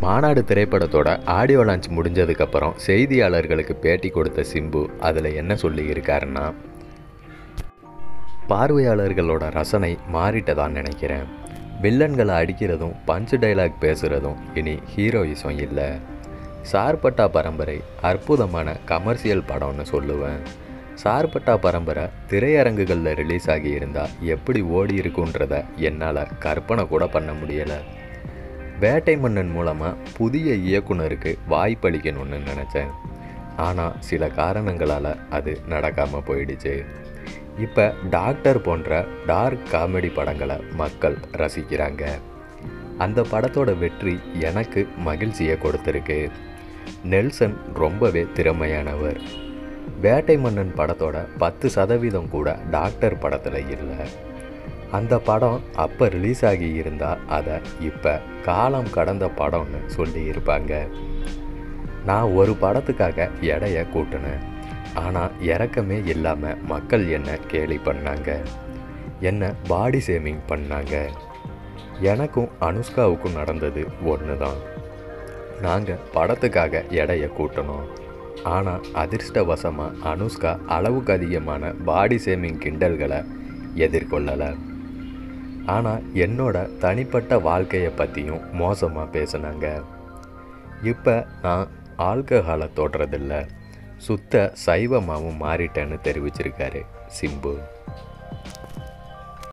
மாநாடு திரைப்படத்தோட audio launch முடிஞ்சதுக்கப்புறம் செய்தியாளர்களுக்கு பேட்டி கொடுத்த சிம்பு அதில் என்ன சொல்லியிருக்காருன்னா பார்வையாளர்களோட ரசனை மாறிட்டதான்னு நினைக்கிறேன் வில்லன்களை அடிக்கிறதும் பஞ்சு டைலாக் பேசுகிறதும் இனி ஹீரோயிசம் இல்லை சார்பட்டா பரம்பரை அற்புதமான கமர்ஷியல் படம்னு சொல்லுவேன் சார்பட்டா பரம்பரை திரையரங்குகளில் ரிலீஸ் ஆகியிருந்தால் எப்படி ஓடி இருக்குன்றத என்னால் கற்பனை கூட பண்ண முடியலை வேட்டை மன்னன் மூலமாக புதிய இயக்குனருக்கு வாய்ப்பளிக்கணும்னு நினச்சேன் ஆனால் சில காரணங்களால் அது நடக்காமல் போயிடுச்சு இப்போ டாக்டர் போன்ற டார்க் காமெடி படங்களை மக்கள் ரசிக்கிறாங்க அந்த படத்தோட வெற்றி எனக்கு மகிழ்ச்சியை கொடுத்துருக்கு நெல்சன் ரொம்பவே திறமையானவர் வேட்டை மன்னன் படத்தோட பத்து சதவீதம் கூட டாக்டர் படத்தில் இல்லை அந்த படம் அப்போ ரிலீஸ் ஆகி இருந்தால் அதை இப்போ காலம் கடந்த படம்னு சொல்லியிருப்பாங்க நான் ஒரு படத்துக்காக எடையை கூட்டினேன் ஆனால் இறக்கமே இல்லாமல் மக்கள் என்ன கேலி பண்ணாங்க என்ன பாடி ஷேமிங் பண்ணாங்க எனக்கும் அனுஷ்காவுக்கும் நடந்தது ஒன்று தான் நாங்கள் படத்துக்காக எடையை கூட்டணும் ஆனால் அதிர்ஷ்டவசமாக அனுஷ்கா அளவுக்கு அதிகமான பாடி ஷேமிங் கிண்டல்களை எதிர்கொள்ளலை ஆனால் என்னோட தனிப்பட்ட வாழ்க்கையை பற்றியும் மோசமாக பேசுனாங்க இப்போ நான் ஆல்கஹாலை தொடுறதில்ல சுத்த சைவமாகவும் மாறிட்டேன்னு தெரிவிச்சிருக்காரு சிம்பு